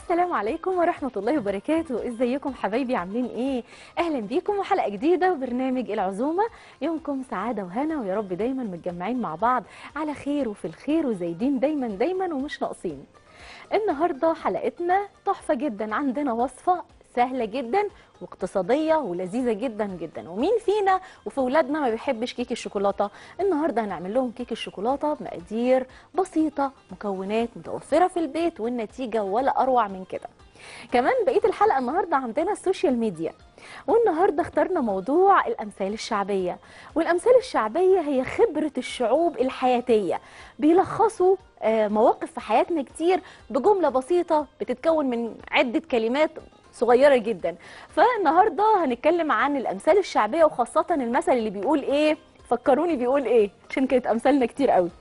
السلام عليكم ورحمة الله وبركاته ازيكم حبايبي عاملين ايه اهلا بيكم وحلقة جديدة وبرنامج العزومة يومكم سعادة وهنا ويا رب دايما متجمعين مع بعض على خير وفي الخير وزايدين دايما دايما ومش ناقصين النهاردة حلقتنا تحفة جدا عندنا وصفة سهلة جدا واقتصادية ولذيذة جدا جدا ومين فينا وفي ولادنا ما بيحبش كيك الشوكولاتة النهاردة هنعمل لهم كيك الشوكولاتة بمقادير بسيطة مكونات متوفرة في البيت والنتيجة ولا أروع من كده كمان بقية الحلقة النهاردة عندنا السوشيال ميديا والنهاردة اخترنا موضوع الأمثال الشعبية والأمثال الشعبية هي خبرة الشعوب الحياتية بيلخصوا آه، مواقف في حياتنا كتير بجملة بسيطة بتتكون من عدة كلمات صغيرة جدا فالنهاردة هنتكلم عن الأمثال الشعبية وخاصة المثل اللي بيقول إيه فكروني بيقول إيه عشان كانت أمثالنا كتير قوي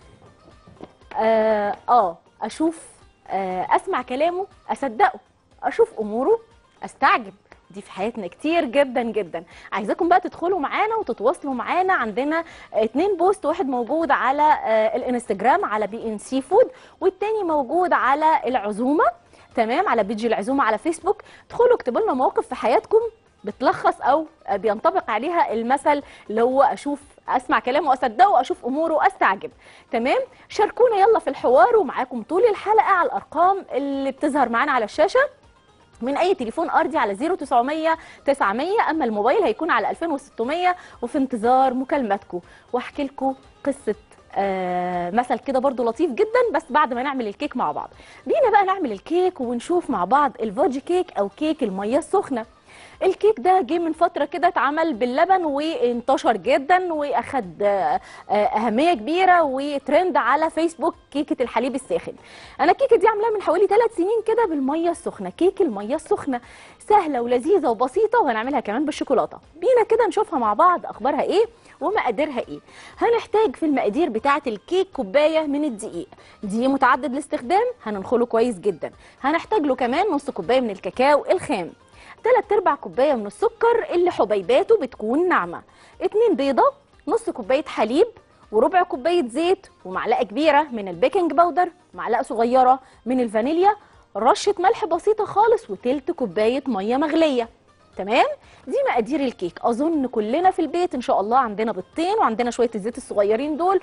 آه, آه أشوف آه أسمع كلامه أصدقه أشوف أموره أستعجب دي في حياتنا كتير جدا جدا عايزاكم بقى تدخلوا معانا وتتواصلوا معانا عندنا اتنين بوست واحد موجود على آه الانستجرام على بي ان سي فود والتاني موجود على العزومه تمام على بيجي العزومه على فيسبوك ادخلوا اكتبوا لنا مواقف في حياتكم بتلخص او بينطبق عليها المثل اللي هو اشوف اسمع كلامه واصدقه اشوف اموره استعجب تمام شاركونا يلا في الحوار ومعاكم طول الحلقه على الارقام اللي بتظهر معانا على الشاشه من اي تليفون ارضي على 0900 900 اما الموبايل هيكون على 2600 وفي انتظار مكالماتكم واحكي لكم قصه آه مثل كده برضو لطيف جدا بس بعد ما نعمل الكيك مع بعض بينا بقى نعمل الكيك ونشوف مع بعض الفاجي كيك او كيك الميه السخنه الكيك ده جه من فتره كده اتعمل باللبن وانتشر جدا واخد آه، آه، اهميه كبيره وترند على فيسبوك كيكه الحليب الساخن انا الكيكه دي عاملاها من حوالي 3 سنين كده بالميه السخنه كيك الميه السخنه سهله ولذيذه وبسيطه وهنعملها كمان بالشوكولاته بينا كده نشوفها مع بعض اخبارها ايه ومقاديرها ايه هنحتاج في المقادير بتاعه الكيك كوبايه من الدقيق دقيق متعدد الاستخدام هننخله كويس جدا هنحتاج له كمان نص كوبايه من الكاكاو الخام تلات ارباع كوبايه من السكر اللي حبيباته بتكون ناعمه اتنين بيضه نص كوبايه حليب وربع كوبايه زيت ومعلقه كبيره من البيكنج باودر معلقه صغيره من الفانيليا رشه ملح بسيطه خالص وتلت كوبايه ميه مغليه تمام دي مقادير الكيك اظن كلنا في البيت ان شاء الله عندنا بيضتين وعندنا شويه الزيت الصغيرين دول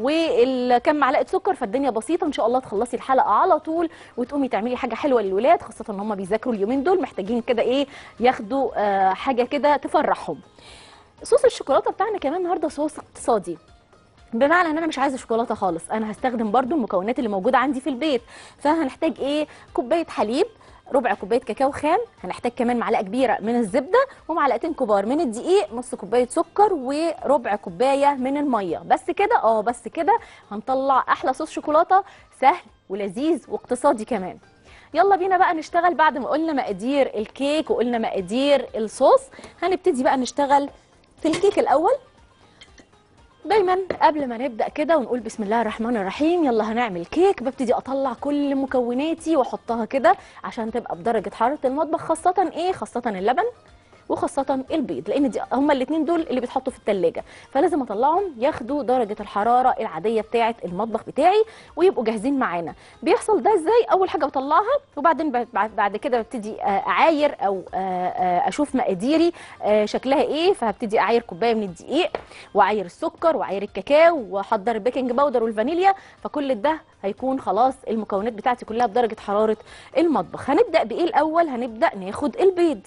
وكم معلقه سكر فالدنيا بسيطه ان شاء الله تخلصي الحلقه على طول وتقومي تعملي حاجه حلوه للولاد خاصه ان هم بيذاكروا اليومين دول محتاجين كده ايه ياخدوا آه حاجه كده تفرحهم صوص الشوكولاته بتاعنا كمان النهارده صوص اقتصادي بمعنى ان انا مش عايزه شوكولاته خالص انا هستخدم برضو المكونات اللي موجوده عندي في البيت فهنحتاج ايه كوبايه حليب ربع كوبايه كاكاو خام هنحتاج كمان معلقه كبيره من الزبده ومعلقتين كبار من الدقيق نص كوبايه سكر وربع كوبايه من الميه بس كده اه بس كده هنطلع احلى صوص شوكولاته سهل ولذيذ واقتصادي كمان يلا بينا بقى نشتغل بعد ما قلنا مقادير الكيك وقلنا مقادير الصوص هنبتدي بقى نشتغل في الكيك الاول دايما قبل ما نبدا كده ونقول بسم الله الرحمن الرحيم يلا هنعمل كيك ببتدي اطلع كل مكوناتي واحطها كده عشان تبقى بدرجه حراره المطبخ خاصه ايه خاصه اللبن وخاصة البيض لأن دي هما الاتنين دول اللي بيتحطوا في التلاجة فلازم أطلعهم ياخدوا درجة الحرارة العادية بتاعة المطبخ بتاعي ويبقوا جاهزين معانا بيحصل ده ازاي أول حاجة بطلعها وبعدين بعد بعد كده ببتدي آه، أعاير أو آه، آه، أشوف مقاديري آه، شكلها إيه فهبتدي أعاير كوباية من الدقيق وأعاير السكر وأعاير الكاكاو وأحضر البيكنج باودر والفانيليا فكل ده هيكون خلاص المكونات بتاعتي كلها بدرجة حرارة المطبخ هنبدأ بإيه الأول هنبدأ ناخد البيض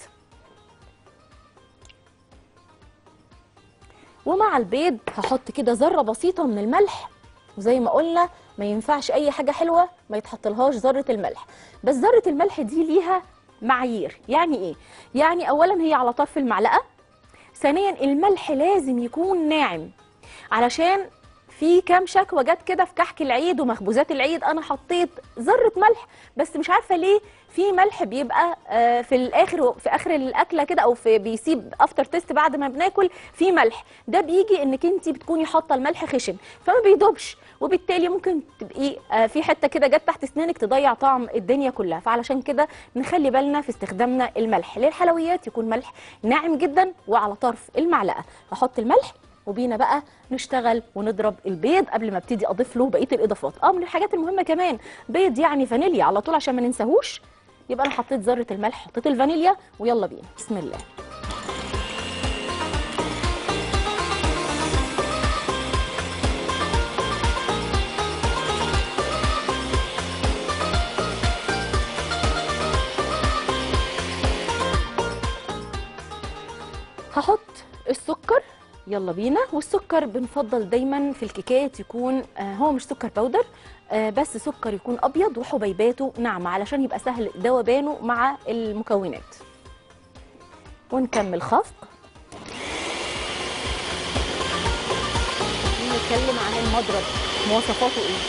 ومع البيض هحط كده ذره بسيطه من الملح وزي ما قلنا ما ينفعش اي حاجه حلوه ما يتحطلهاش ذره الملح بس ذره الملح دي ليها معايير يعني ايه يعني اولا هي على طرف المعلقه ثانيا الملح لازم يكون ناعم علشان في كام شكوى جت كده في كحك العيد ومخبوزات العيد انا حطيت ذره ملح بس مش عارفه ليه في ملح بيبقى آه، في الاخر في اخر الاكله كده او في بيسيب افتر تيست بعد ما بناكل في ملح ده بيجي انك انت بتكوني حاطه الملح خشن فما بيدوبش وبالتالي ممكن تبقي آه، في حته كده جت تحت اسنانك تضيع طعم الدنيا كلها فعلشان كده نخلي بالنا في استخدامنا الملح للحلويات يكون ملح ناعم جدا وعلى طرف المعلقه هحط الملح وبينا بقى نشتغل ونضرب البيض قبل ما ابتدي اضيف له بقيه الاضافات اه من الحاجات المهمه كمان بيض يعني فانيليا على طول عشان ما ننساهوش يبقى انا حطيت ذره الملح حطيت الفانيليا ويلا بينا بسم الله هحط السكر يلا بينا والسكر بنفضل دايما في الكيكات يكون آه هو مش سكر باودر آه بس سكر يكون ابيض وحبيباته ناعمه علشان يبقى سهل ذوبانه مع المكونات ونكمل خفق نتكلم عن المضرب مواصفاته ايه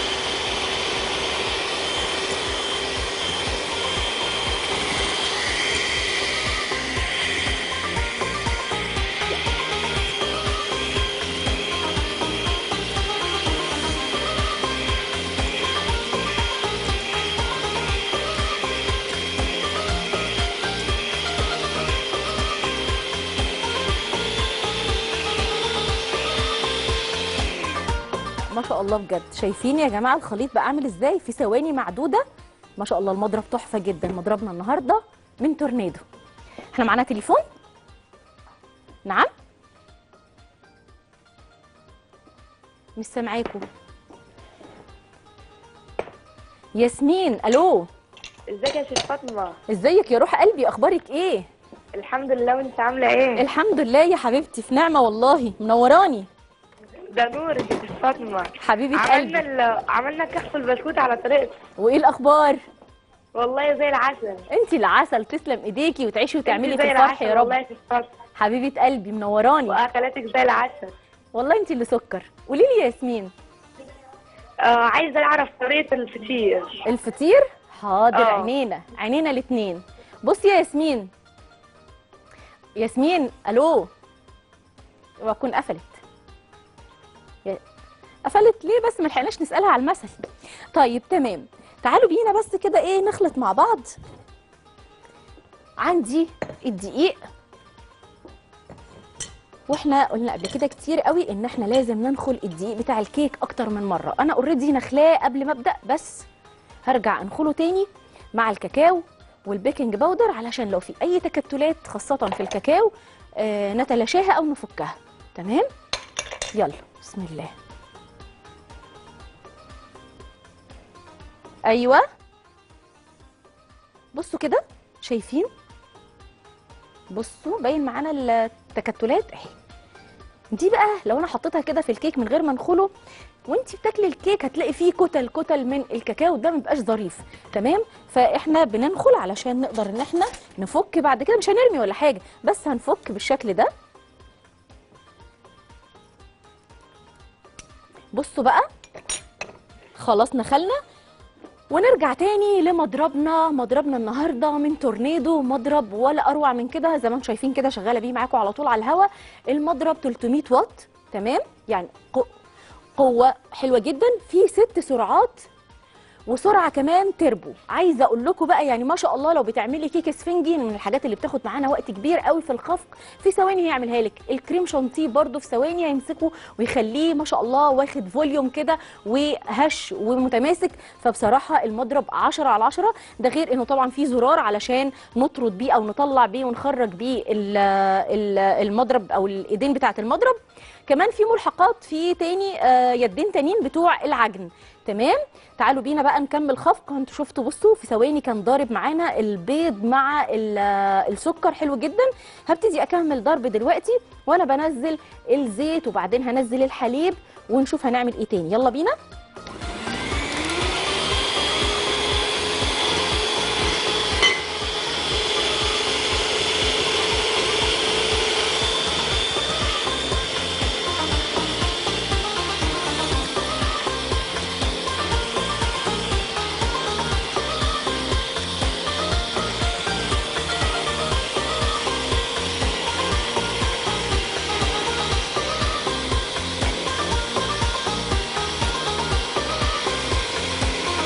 ما شاء الله بجد شايفين يا جماعه الخليط بقى عامل ازاي في ثواني معدوده ما شاء الله المضرب تحفه جدا مضربنا النهارده من تورنيدو احنا معانا تليفون نعم مش سامعاكم ياسمين الو ازيك يا شيخ فاطمه ازيك يا روح قلبي اخبارك ايه الحمد لله وانت عامله ايه الحمد لله يا حبيبتي في نعمه والله منوراني ده نورك يا شيخ فاطمه حبيبه عملنا قلبي ال... عملنا كحف البسكوت على طريقتك وايه الاخبار والله زي العسل انت العسل تسلم ايديكي وتعيشي وتعملي انت في زي الفرح العسل يا رب والله يا شيخ فاطمه حبيبه قلبي منوراني واكلاتك زي العسل والله انت اللي سكر قولي لي يا ياسمين آه عايزه اعرف طريقه الفطير الفطير حاضر اه. عينينا عينينا الاثنين بصي يا ياسمين ياسمين الو اوعى تكون قفلت يا- قفلت ليه بس ما لحقناش نسالها على المثل طيب تمام تعالوا بينا بس كده ايه نخلط مع بعض عندي الدقيق واحنا قلنا قبل كده كتير قوي ان احنا لازم ننخل الدقيق بتاع الكيك اكتر من مره انا اوريدي نخلاه قبل ما ابدا بس هرجع انخله تاني مع الكاكاو والبيكنج باودر علشان لو في اي تكتلات خاصه في الكاكاو آه نتلاشاها او نفكها تمام يلا بسم الله ايوه بصوا كده شايفين بصوا باين معانا التكتلات اهي دي بقى لو انا حطيتها كده في الكيك من غير ما انخله وانت بتاكلي الكيك هتلاقي فيه كتل كتل من الكاكاو ده مبقاش ظريف تمام فاحنا بننخل علشان نقدر ان احنا نفك بعد كده مش هنرمي ولا حاجه بس هنفك بالشكل ده بصوا بقى خلاص نخلنا ونرجع تاني لمضربنا مضربنا النهارده من تورنيدو مضرب ولا اروع من كده زي ما انتم شايفين كده شغاله بيه معاكم على طول على الهوا المضرب 300 واط تمام يعني قو- قوه حلوه جدا في ست سرعات وسرعه كمان تربو عايزه اقول لكم بقى يعني ما شاء الله لو بتعملي كيك اسفنجي من الحاجات اللي بتاخد معانا وقت كبير قوي في الخفق في ثواني هيعملها لك الكريم شانتيه برده في ثواني هيمسكه ويخليه ما شاء الله واخد فوليوم كده وهش ومتماسك فبصراحه المضرب 10 على 10 ده غير انه طبعا في زرار علشان نطرد بيه او نطلع بيه ونخرج بيه ال- ال- المضرب او الايدين بتاعه المضرب كمان في ملحقات في تاني آه، يدين تانيين بتوع العجن تمام تعالوا بينا بقى نكمل خفق انتوا شفتوا بصوا في ثواني كان ضارب معانا البيض مع ال- السكر حلو جدا هبتدي اكمل ضرب دلوقتي وانا بنزل الزيت وبعدين هنزل الحليب ونشوف هنعمل ايه تاني يلا بينا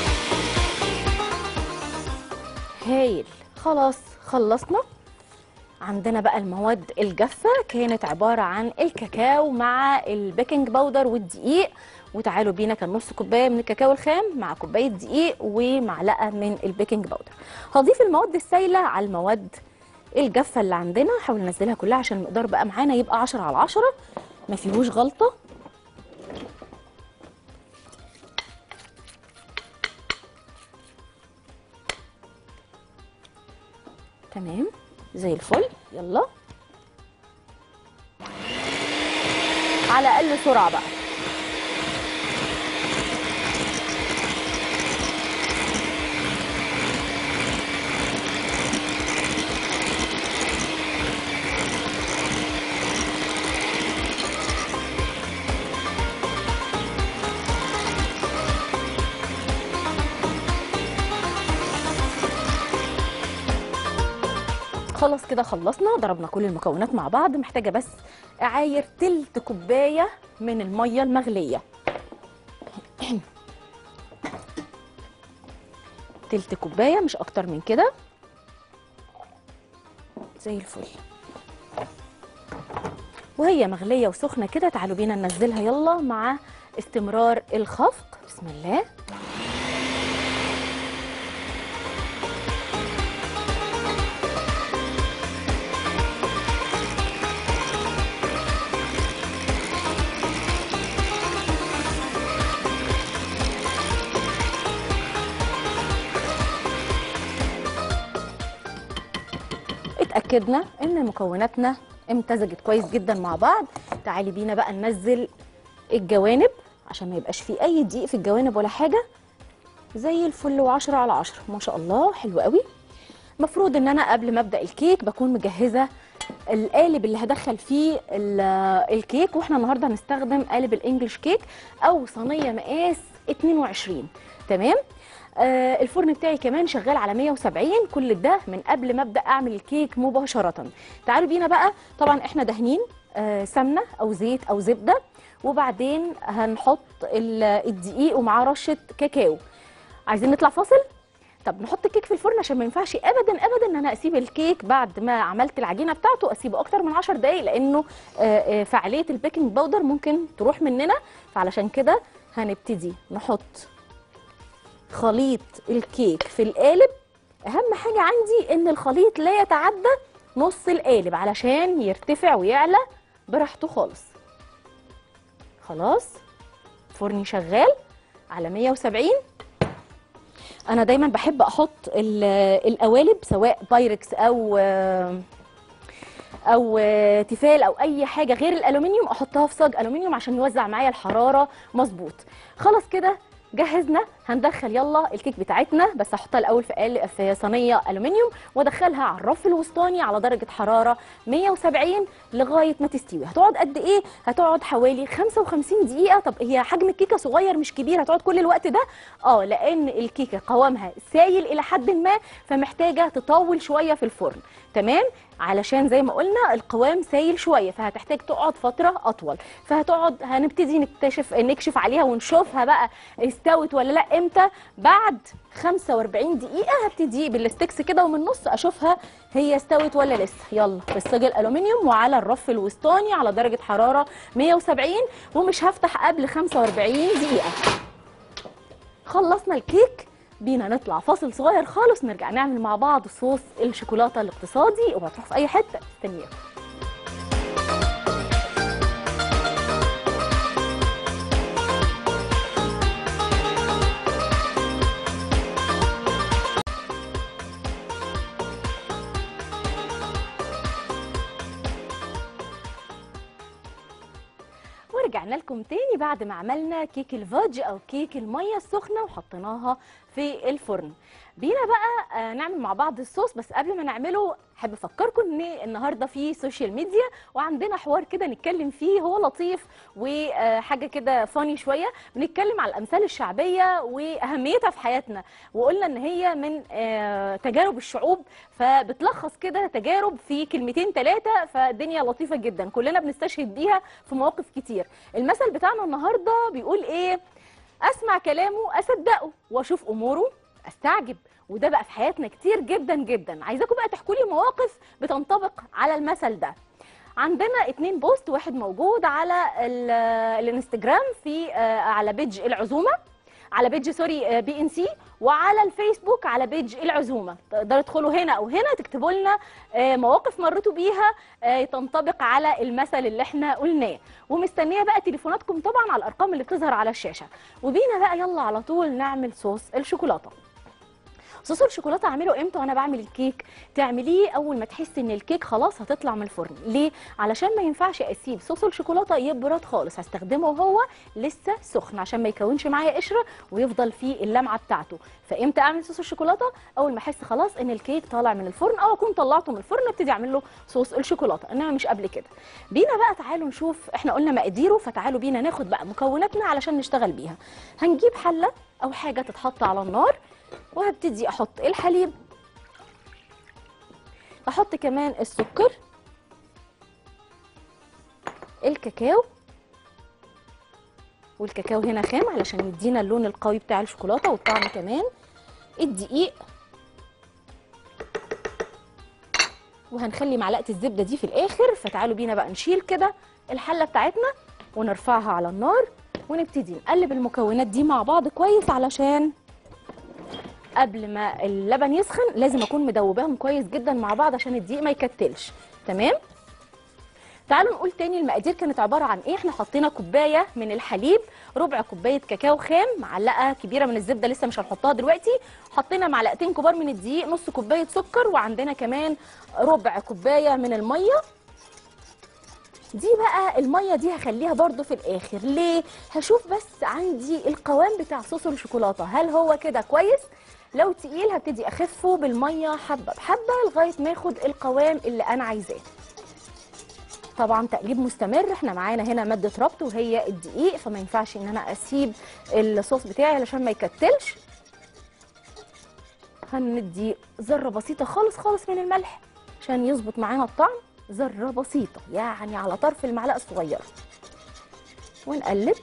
هايل خلاص خلصنا عندنا بقى المواد الجافة كانت عبارة عن الكاكاو مع البيكنج باودر والدقيق وتعالوا بينا كان نص كوباية من الكاكاو الخام مع كوباية دقيق ومعلقة من البيكنج باودر هضيف المواد السائلة على المواد الجافة اللي عندنا حاول ننزلها كلها عشان المقدار بقى معانا يبقى 10 على 10 ما فيهوش غلطة تمام زي الفل يلا على اقل سرعه بقى خلاص كده خلصنا ضربنا كل المكونات مع بعض محتاجه بس اعاير تلت كوبايه من الميه المغليه تلت كوبايه مش اكتر من كده زي الفل وهي مغليه وسخنه كده تعالوا بينا ننزلها يلا مع استمرار الخفق بسم الله اتاكدنا ان مكوناتنا امتزجت كويس جدا مع بعض تعالي بينا بقى ننزل الجوانب عشان ما يبقاش فيه اي دقيق في الجوانب ولا حاجه زي الفل وعشرة على عشرة ما شاء الله حلو قوي مفروض ان انا قبل ما ابدا الكيك بكون مجهزه القالب اللي هدخل فيه ال- الكيك واحنا النهارده هنستخدم قالب الانجليش كيك او صينيه مقاس 22 تمام آه الفرن بتاعي كمان شغال على 170 كل ده من قبل ما ابدا اعمل الكيك مباشره تعالوا بينا بقى طبعا احنا دهنين آه سمنه او زيت او زبده وبعدين هنحط ال- الدقيق ومعاه رشه كاكاو عايزين نطلع فاصل طب نحط الكيك في الفرن عشان ما ينفعش ابدا ابدا ان انا اسيب الكيك بعد ما عملت العجينه بتاعته اسيبه اكتر من 10 دقائق لانه آه، آه، فعاليه البيكنج باودر ممكن تروح مننا فعلشان كده هنبتدي نحط خليط الكيك في القالب اهم حاجه عندي ان الخليط لا يتعدى نص القالب علشان يرتفع ويعلى براحته خالص خلاص فرني شغال على 170 انا دايما بحب احط ال- القوالب سواء بايركس او او تيفال او اي حاجه غير الالومنيوم احطها في صاج الومنيوم عشان يوزع معايا الحراره مظبوط خلاص كده جهزنا هندخل يلا الكيك بتاعتنا بس احطها الاول في قال في صينيه الومنيوم وادخلها على الرف الوسطاني على درجه حراره 170 لغايه ما تستوي هتقعد قد ايه هتقعد حوالي 55 دقيقه طب هي حجم الكيكه صغير مش كبير هتقعد كل الوقت ده اه لان الكيكه قوامها سايل الى حد ما فمحتاجه تطول شويه في الفرن تمام علشان زي ما قلنا القوام سايل شويه فهتحتاج تقعد فتره اطول فهتقعد هنبتدي نكتشف نكشف عليها ونشوفها بقى استوت ولا لا امتى بعد 45 دقيقه هبتدي بالستكس كده ومن النص اشوفها هي استوت ولا لسه يلا في الصاج الالومنيوم وعلى الرف الوسطاني على درجه حراره 170 ومش هفتح قبل 45 دقيقه خلصنا الكيك بينا نطلع فاصل صغير خالص نرجع نعمل مع بعض صوص الشوكولاته الاقتصادي اوعى تروح في اي حته استنيكم ورجعنا لكم تاني بعد ما عملنا كيك الفاج او كيك الميه السخنه وحطيناها في الفرن بينا بقى آه، نعمل مع بعض الصوص بس قبل ما نعمله حابب افكركم ان النهارده في سوشيال ميديا وعندنا حوار كده نتكلم فيه هو لطيف وحاجه كده فاني شويه بنتكلم على الامثال الشعبيه واهميتها في حياتنا وقلنا ان هي من آه، تجارب الشعوب فبتلخص كده تجارب في كلمتين ثلاثه فالدنيا لطيفه جدا كلنا بنستشهد بيها في مواقف كتير المثل بتاعنا النهارده بيقول ايه اسمع كلامه اصدقه واشوف اموره استعجب وده بقى في حياتنا كتير جدا جدا عايزاكم بقى تحكوا لي مواقف بتنطبق على المثل ده عندنا اتنين بوست واحد موجود على ال- الانستجرام في آه، على بيج العزومه على بيج سوري بي ان سي وعلى الفيسبوك على بيج العزومه تقدروا تدخلوا هنا او هنا تكتبوا لنا آه، مواقف مريتوا بيها آه، تنطبق على المثل اللي احنا قلناه ومستنيه بقى تليفوناتكم طبعا على الارقام اللي بتظهر على الشاشه وبينا بقى يلا على طول نعمل صوص الشوكولاته صوص الشوكولاته اعمله امتى وانا بعمل الكيك تعمليه اول ما تحسي ان الكيك خلاص هتطلع من الفرن ليه علشان ما ينفعش اسيب صوص الشوكولاته يبرد خالص هستخدمه وهو لسه سخن عشان ما يكونش معايا قشره ويفضل فيه اللمعه بتاعته فامتى اعمل صوص الشوكولاته اول ما احس خلاص ان الكيك طالع من الفرن او اكون طلعته من الفرن ابتدي اعمل له صوص الشوكولاته انما مش قبل كده بينا بقى تعالوا نشوف احنا قلنا مقاديره فتعالوا بينا ناخد بقى مكوناتنا علشان نشتغل بيها هنجيب حله او حاجه تتحط على النار وهبتدي احط الحليب احط كمان السكر الكاكاو والكاكاو هنا خام علشان يدينا اللون القوي بتاع الشوكولاته والطعم كمان الدقيق وهنخلي معلقه الزبده دي في الاخر فتعالوا بينا بقى نشيل كده الحله بتاعتنا ونرفعها على النار ونبتدي نقلب المكونات دي مع بعض كويس علشان قبل ما اللبن يسخن لازم اكون مدوباهم كويس جدا مع بعض عشان الدقيق ما يكتلش تمام تعالوا نقول تاني المقادير كانت عباره عن ايه احنا حطينا كوبايه من الحليب ربع كوبايه كاكاو خام معلقه كبيره من الزبده لسه مش هنحطها دلوقتي حطينا معلقتين كبار من الدقيق نص كوبايه سكر وعندنا كمان ربع كوبايه من الميه دي بقى الميه دي هخليها برضو في الاخر ليه هشوف بس عندي القوام بتاع صوص الشوكولاته هل هو كده كويس لو تقيل هبتدي اخفه بالميه حبه بحبه لغايه ما ياخد القوام اللي انا عايزاه طبعا تقليب مستمر احنا معانا هنا ماده ربط وهي الدقيق فما ينفعش ان انا اسيب الصوص بتاعي علشان ما يكتلش هندي ذره بسيطه خالص خالص من الملح عشان يظبط معانا الطعم ذره بسيطه يعني على طرف المعلقه الصغيره ونقلب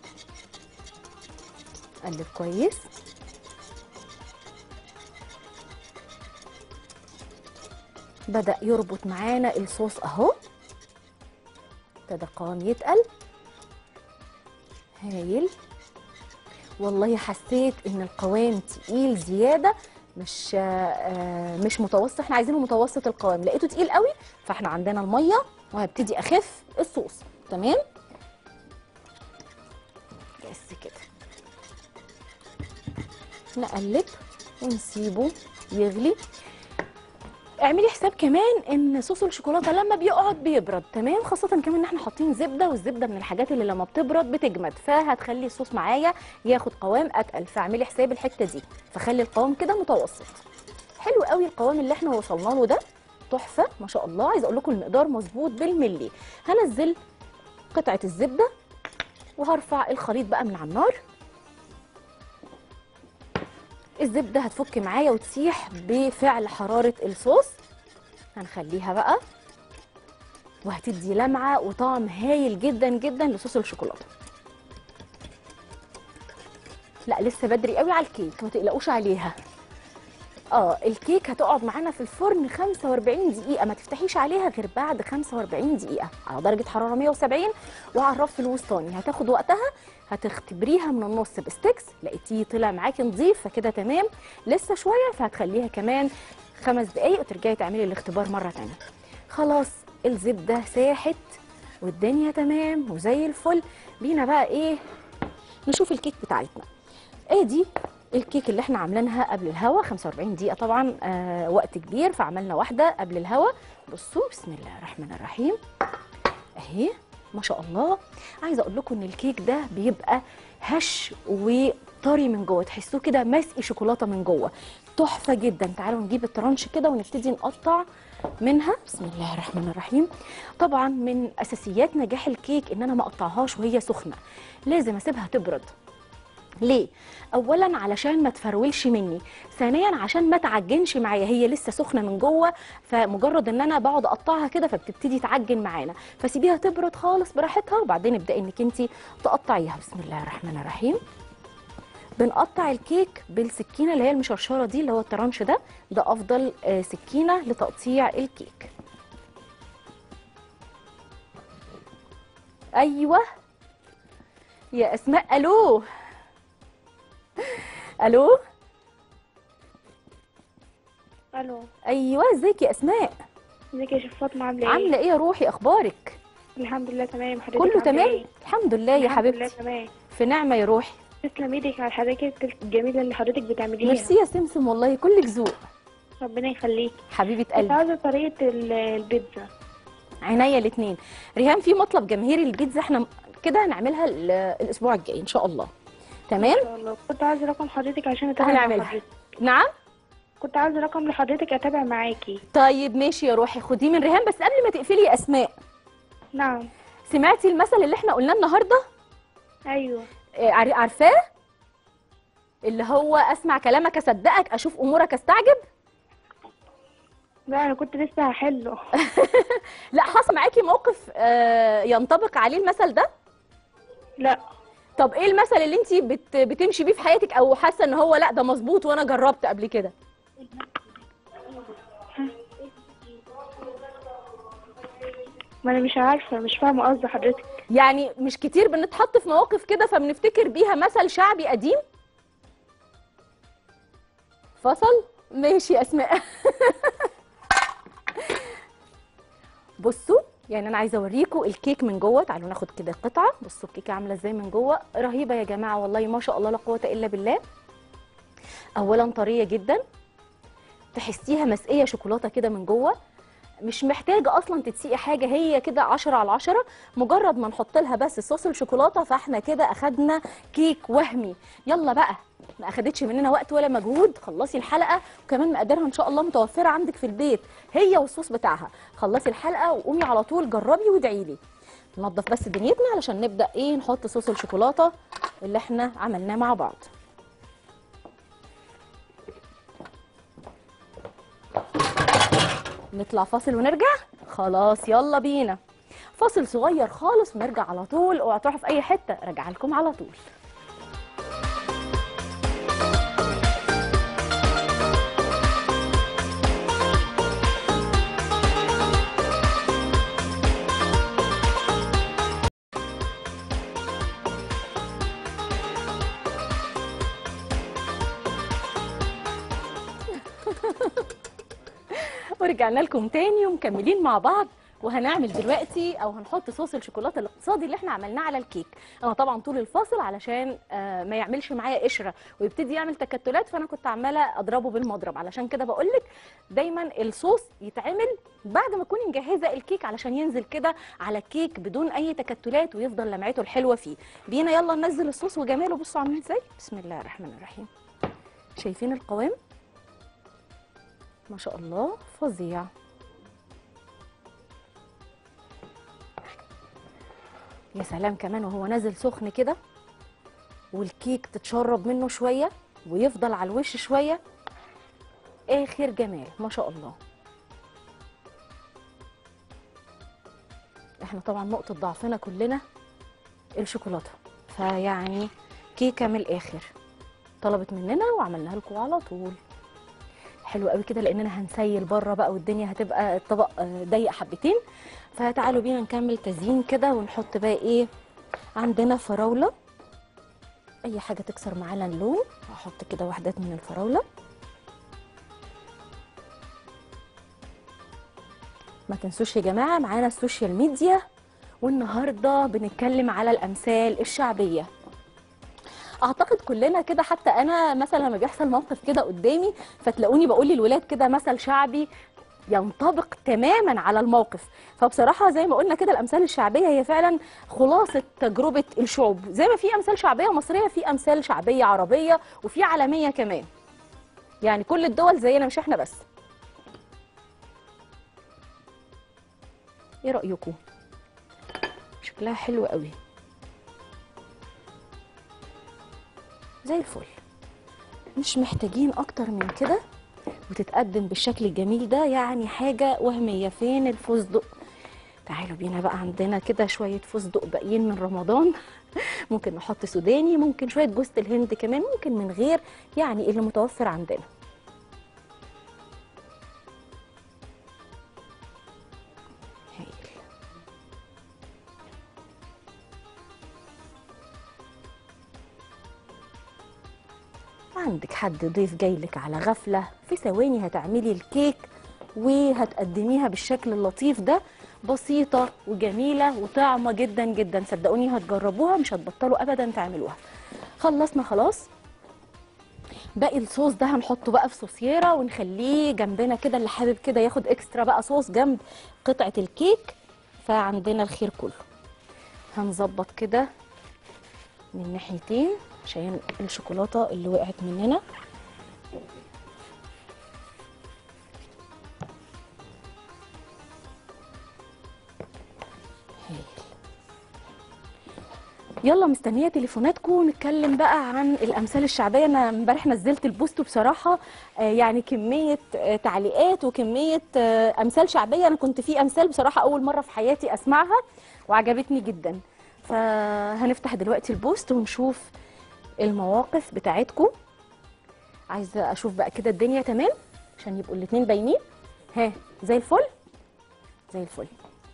قلب كويس بدأ يربط معانا الصوص اهو ابتدى قوام يتقل هايل والله حسيت ان القوام تقيل زياده مش آه، مش متوسط احنا عايزينه متوسط القوام لقيته تقيل قوي فاحنا عندنا الميه وهبتدي اخف الصوص تمام بس كده نقلب ونسيبه يغلي اعملي حساب كمان ان صوص الشوكولاته لما بيقعد بيبرد تمام خاصه كمان ان احنا حاطين زبده والزبده من الحاجات اللي لما بتبرد بتجمد فهتخلي الصوص معايا ياخد قوام اتقل فاعملي حساب الحته دي فخلي القوام كده متوسط حلو قوي القوام اللي احنا وصلنا له ده تحفه ما شاء الله عايزه اقول لكم المقدار مظبوط بالملي هنزل قطعه الزبده وهرفع الخليط بقى من على النار الزبده هتفك معايا وتسيح بفعل حراره الصوص هنخليها بقى وهتدي لمعه وطعم هايل جدا جدا لصوص الشوكولاته لا لسه بدري قوي على الكيك ما تقلقوش عليها اه الكيك هتقعد معانا في الفرن 45 دقيقة ما تفتحيش عليها غير بعد 45 دقيقة على درجة حرارة 170 وعلى الرف الوسطاني هتاخد وقتها هتختبريها من النص بستكس لقيتيه طلع معاكي نظيف فكده تمام لسه شوية فهتخليها كمان خمس دقايق وترجعي تعملي الاختبار مرة تانية خلاص الزبدة ساحت والدنيا تمام وزي الفل بينا بقى ايه نشوف الكيك بتاعتنا ادي الكيك اللي احنا عاملينها قبل الهوا 45 دقيقة طبعا آه وقت كبير فعملنا واحدة قبل الهوا بصوا بسم الله الرحمن الرحيم اهي ما شاء الله عايزه اقول لكم ان الكيك ده بيبقى هش وطري من جوه تحسوه كده مسقي شوكولاته من جوه تحفه جدا تعالوا نجيب الترانش كده ونبتدي نقطع منها بسم الله الرحمن الرحيم طبعا من اساسيات نجاح الكيك ان انا ما اقطعهاش وهي سخنه لازم اسيبها تبرد ليه؟ اولا علشان ما تفرولش مني ثانيا عشان ما تعجنش معايا هي لسه سخنه من جوه فمجرد ان انا بقعد اقطعها كده فبتبتدي تعجن معانا فسيبيها تبرد خالص براحتها وبعدين ابداي انك انت تقطعيها بسم الله الرحمن الرحيم بنقطع الكيك بالسكينه اللي هي المشرشره دي اللي هو الترانش ده ده افضل آه، سكينه لتقطيع الكيك ايوه يا اسماء الو الو الو ايوه ازيك يا اسماء ازيك يا شيخ فاطمه عامله ايه عامله ايه يا روحي اخبارك الحمد لله تمام حضرتك كله عاملة تمام إيه؟ الحمد لله يا الحمد لله حبيبتي تمام في نعمه يا روحي تسلم ايدك على الحاجات الجميله اللي حضرتك بتعمليها ميرسي يا سمسم والله كلك ذوق ربنا يخليك حبيبه كنت قلبي عاوزه طريقه ال- البيتزا عينيا الاثنين ريهام في مطلب جماهيري للبيتزا احنا كده هنعملها ال- الاسبوع الجاي ان شاء الله تمام ان شاء الله كنت عاوزه رقم حضرتك عشان اتابع مع هنعملها. حضرتك نعم كنت عاوزه رقم لحضرتك اتابع معاكي طيب ماشي يا روحي خديه من ريهام بس قبل ما تقفلي يا اسماء نعم سمعتي المثل اللي احنا قلناه النهارده ايوه آه، عار- عارفاه اللي هو اسمع كلامك اصدقك اشوف امورك استعجب لا انا كنت لسه هحله لا حصل معاكي موقف آه، ينطبق عليه المثل ده لا طب ايه المثل اللي انت بت بتمشي بيه في حياتك او حاسه ان هو لا ده مظبوط وانا جربت قبل كده ما انا مش عارفه مش فاهمه قصد حضرتك يعني مش كتير بنتحط في مواقف كده فبنفتكر بيها مثل شعبي قديم فصل ماشي يا اسماء بصوا يعني انا عايزه اوريكم الكيك من جوه تعالوا ناخد كده قطعه بصوا الكيكه عامله ازاي من جوه رهيبه يا جماعه والله ما شاء الله لا قوه الا بالله اولا طريه جدا تحسيها مسقيه شوكولاته كده من جوه مش محتاجه اصلا تتسقي حاجه هي كده 10 على 10 مجرد ما نحط لها بس صوص الشوكولاته فاحنا كده اخدنا كيك وهمي يلا بقى ما اخدتش مننا وقت ولا مجهود خلصي الحلقه وكمان مقاديرها ان شاء الله متوفره عندك في البيت هي والصوص بتاعها خلصي الحلقه وقومي على طول جربي وادعي لي ننضف بس دنيتنا علشان نبدا ايه نحط صوص الشوكولاته اللي احنا عملناه مع بعض نطلع فاصل ونرجع خلاص يلا بينا فاصل صغير خالص ونرجع على طول اوعوا تروحوا في اي حته راجع لكم على طول ورجعنا لكم تاني ومكملين مع بعض وهنعمل دلوقتي او هنحط صوص الشوكولاته الاقتصادي اللي احنا عملناه على الكيك انا طبعا طول الفاصل علشان آه، ما يعملش معايا قشره ويبتدي يعمل تكتلات فانا كنت عماله اضربه بالمضرب علشان كده بقول لك دايما الصوص يتعمل بعد ما تكوني مجهزه الكيك علشان ينزل كده على الكيك بدون اي تكتلات ويفضل لمعته الحلوه فيه بينا يلا ننزل الصوص وجماله بصوا عاملين ازاي بسم الله الرحمن الرحيم شايفين القوام ما شاء الله فظيع يا سلام كمان وهو نازل سخن كده والكيك تتشرب منه شويه ويفضل على الوش شويه اخر جمال ما شاء الله احنا طبعا نقطه ضعفنا كلنا الشوكولاته فيعني كيكه من الاخر طلبت مننا وعملناها لكم على طول حلو قوي كده لاننا هنسيل بره بقى والدنيا هتبقى الطبق آه، ضيق حبتين فتعالوا بينا نكمل تزيين كده ونحط بقى ايه عندنا فراوله اي حاجه تكسر معانا اللون هحط كده وحدات من الفراوله ما تنسوش يا جماعه معانا السوشيال ميديا والنهارده بنتكلم على الامثال الشعبيه اعتقد كلنا كده حتى انا مثلا لما بيحصل موقف كده قدامي فتلاقوني بقول للولاد كده مثل شعبي ينطبق تماما على الموقف فبصراحه زي ما قلنا كده الامثال الشعبيه هي فعلا خلاصه تجربه الشعوب زي ما في امثال شعبيه مصريه في امثال شعبيه عربيه وفي عالميه كمان يعني كل الدول زينا مش احنا بس ايه رايكم شكلها حلو قوي زي الفل مش محتاجين اكتر من كده وتتقدم بالشكل الجميل ده يعني حاجة وهمية فين الفستق تعالوا بينا بقى عندنا كده شوية فستق باقيين من رمضان ممكن نحط سوداني ممكن شويه جوز الهند كمان ممكن من غير يعني اللي متوفر عندنا هايل عندك حد ضيف جايلك على غفلة في ثواني هتعملي الكيك وهتقدميها بالشكل اللطيف ده بسيطة وجميلة وطعمة جدا جدا صدقوني هتجربوها مش هتبطلوا أبدا تعملوها خلصنا خلاص باقي الصوص ده هنحطه بقى في صوصيرة ونخليه جنبنا كده اللي حابب كده ياخد اكسترا بقى صوص جنب قطعة الكيك فعندنا الخير كله هنظبط كده من ناحيتين عشان الشوكولاته اللي وقعت مننا هايل. يلا مستنيه تليفوناتكم نتكلم بقى عن الامثال الشعبيه انا امبارح نزلت البوست بصراحه آه، يعني كميه آه، تعليقات وكميه آه، امثال شعبيه انا كنت في امثال بصراحه اول مره في حياتي اسمعها وعجبتني جدا فهنفتح دلوقتي البوست ونشوف المواقف بتاعتكم عايزه اشوف بقى كده الدنيا تمام عشان يبقوا الاتنين باينين ها زي الفل زي الفل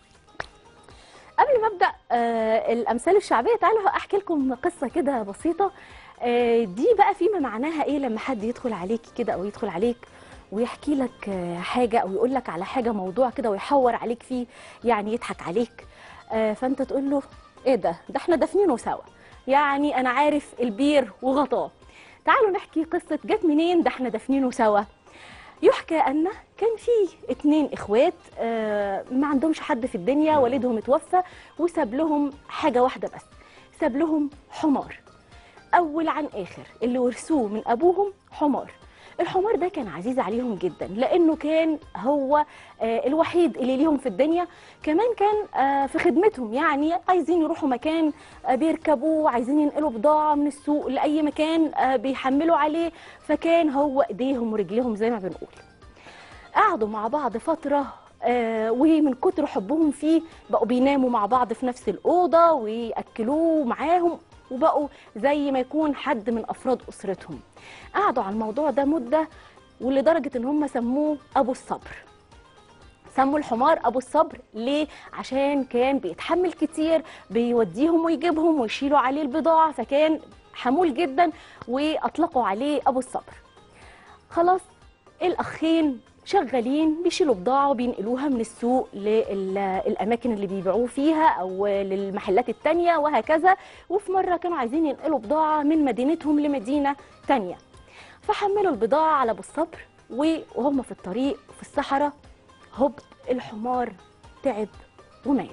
قبل ما ابدا آه الامثال الشعبيه تعالوا احكي لكم قصه كده بسيطه آه دي بقى فيما معناها ايه لما حد يدخل عليك كده او يدخل عليك ويحكي لك آه حاجه او يقول لك على حاجه موضوع كده ويحور عليك فيه يعني يضحك عليك آه فانت تقول له ايه ده ده احنا دافنينه سوا يعني انا عارف البير وغطاه تعالوا نحكي قصه جت منين ده احنا دافنينه سوا يحكى ان كان في اتنين اخوات آه، ما عندهمش حد في الدنيا والدهم اتوفى وساب لهم حاجه واحده بس ساب لهم حمار اول عن اخر اللي ورثوه من ابوهم حمار الحمار ده كان عزيز عليهم جدا لانه كان هو آه، الوحيد اللي ليهم في الدنيا كمان كان آه، في خدمتهم يعني عايزين يروحوا مكان آه، بيركبوه عايزين ينقلوا بضاعه من السوق لاي مكان آه، بيحملوا عليه فكان هو ايديهم ورجليهم زي ما بنقول قعدوا مع بعض فترة آه ومن كتر حبهم فيه بقوا بيناموا مع بعض في نفس الأوضة ويأكلوه معاهم وبقوا زي ما يكون حد من أفراد أسرتهم قعدوا على الموضوع ده مدة ولدرجة إن هم سموه أبو الصبر سموا الحمار ابو الصبر ليه عشان كان بيتحمل كتير بيوديهم ويجيبهم ويشيلوا عليه البضاعه فكان حمول جدا واطلقوا عليه ابو الصبر خلاص الاخين شغالين بيشيلوا بضاعه وبينقلوها من السوق للاماكن اللي بيبيعوه فيها او للمحلات التانية وهكذا وفي مره كانوا عايزين ينقلوا بضاعه من مدينتهم لمدينه تانية فحملوا البضاعه على ابو الصبر وهم في الطريق في الصحراء هوب الحمار تعب ومات